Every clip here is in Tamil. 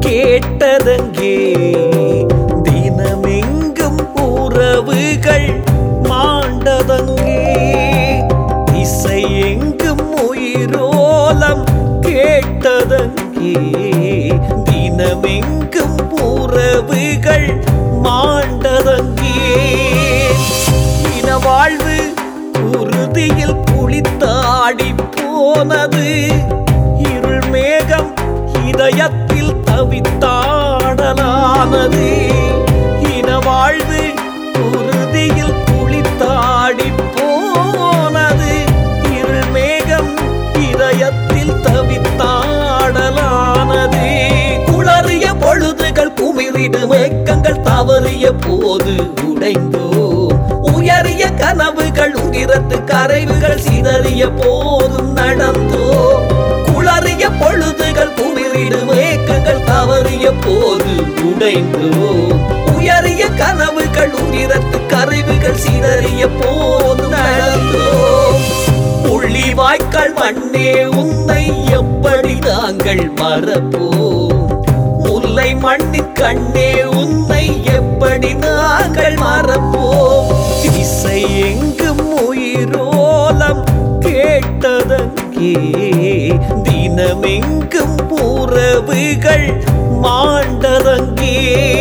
கேட்டதங்கே தினமெங்கும் உறவுகள் மாண்டதங்கே இசை எங்கும் உயிரோலம் கேட்டதங்கே தினமெங்கும் உறவுகள் மாண்டதங்கே இன வாழ்வு உறுதியில் குளித்தாடி போனது இருள் மேகம் இதயத்தில் தவித்தாடலானது இன வாழ்வு உறுதியில் குளித்தாடி போனது இருள் மேகம் இதயத்தில் தவித்தாடலானது குளறிய பொழுதுகள் குமிரிடு மேக்கங்கள் தவறிய போது உடைந்தோம் உயரிய கனவுகள் உதிரத்து கரைவுகள் சிதறிய போதும் நடந்தோம் குளறிய பொழுதுகள் குமிரிடு மேக்கங்கள் தவறிய போது உடைந்தோம் உயரிய கனவுகள் உதிரத்து கரைவுகள் சிதறிய போது நடந்தோம் புள்ளி வாய்க்கால் மண்ணே உன்னை எப்படி நாங்கள் மறப்போம் முல்லை மண்ணின் கண்ணே உன்னை எப்படி நாங்கள் மறப்போம் இசை எங்கும் உயிரோலம் கேட்டதங்கே தினமெங்கும் உறவுகள் மாண்டதங்கே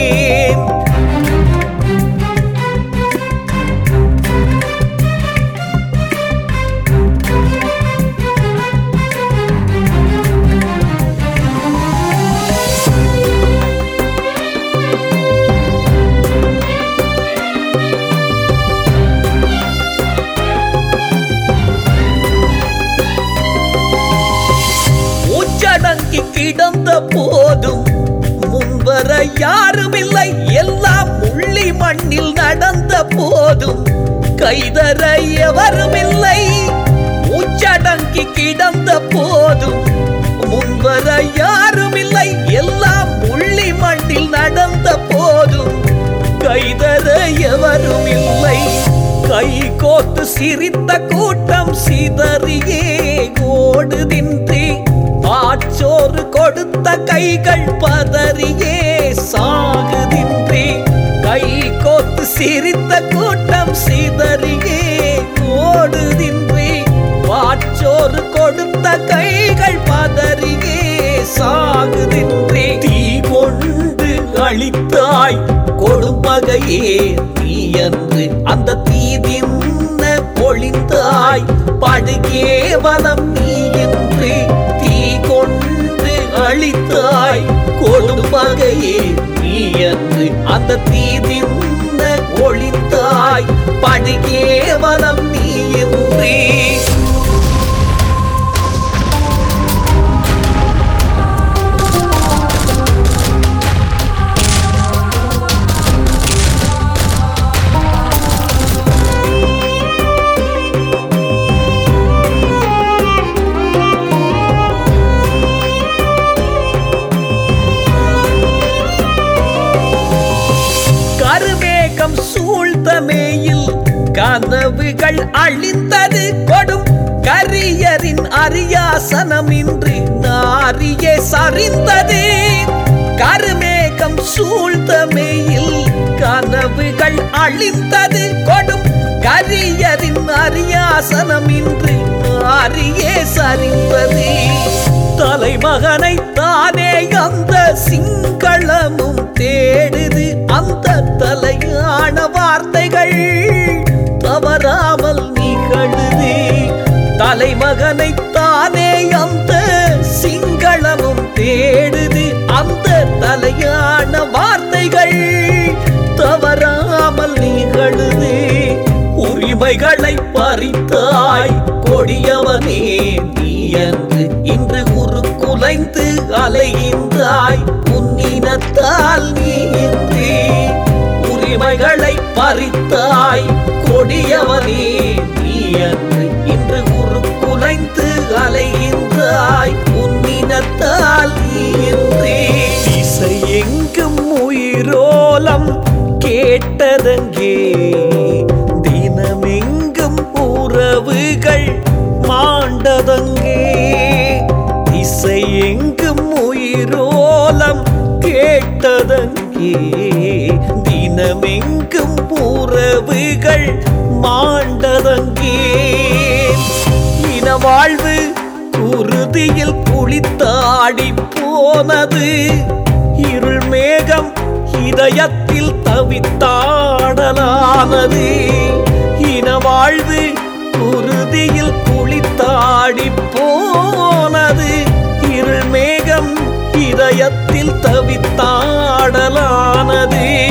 மூச்சடங்கி கிடந்த போதும் முன்வர யாருமில்லை எல்லாம் முள்ளி மண்ணில் நடந்த போதும் கைதர எவருமில்லை மூச்சடங்கி கிடந்த போதும் முன்வர யாருமில்லை எல்லாம் முள்ளி மண்ணில் நடந்த போதும் கைதர எவரும் இல்லை கை கோத்து சிரித்த கூட்டம் சிதறியே ஓடுதின்றி ஆச்சோறு கொடுத்த கைகள் பதறியே சாகுதின்றி கை கோத்து சிரித்த கூட்டம் சிதறியே ஓடுதின்றி வாச்சோறு கொடுத்த கைகள் பதறியே சாகுதின்றி தீ கொண்டு அழித்தாய் கொடுப்பகையே நீ என்று அந்த தீதின்ன பொழிந்தாய் படுகேவலம் நீ என்று தீ கொண்டு அழித்தாய் கொடுப்பகையே நீ என்று அந்த தீதின்ன ஒளிந்தாய் படுகேவலம் நீ என்றே கருமேகம் சூழ்ந்த மேயில் கனவுகள் அழிந்தது கொடும் கரியரின் அரியாசனம் இன்று நாரியே சரிந்தது கருமேகம் சூழ்ந்த மேயில் கனவுகள் அழிந்தது கொடும் கரியரின் அரியாசனம் இன்று நாரியே சரிந்தது தலைமகனை தானே அந்த சிங்களமும் தேடுது அந்த தலையான வார்த்தைகள் தவறாமல் நிகழுது தலைமகனை தானே அந்த சிங்களமும் தேடுது அந்த தலையான வார்த்தைகள் தவறாமல் நிகழுது உரிமைகளை பறித்தாய் கொடியவனே நீ என்று இன்று உரு குலைந்து அலைகின்றாய் உன்னினத்தால் நீ இன்றி உரிமைகளை பறித்தாய் கொடியவனே நீ என்று இன்று உரு குலைந்து அலைகின்றாய் உன்னினத்தால் நீ இன்றி இசை எங்கும் உயிரோலம் கேட்டதங்கே தினமெங்கும் உறவுகள் மாண்டதங்கே இசை எங்கும் உயிரோலம் கேட்டதங்கே தினமெங்கும் உறவுகள் மாண்டதங்கே இன வாழ்வு உறுதியில் குளித்தாடி போனது இருள் மேகம் இதயத்தில் தவித்தாடலானது இன வாழ்வு உறுதியில் குளித்தாடி போனது இருள் மேகம் இதயத்தில் தவித்தாடலானது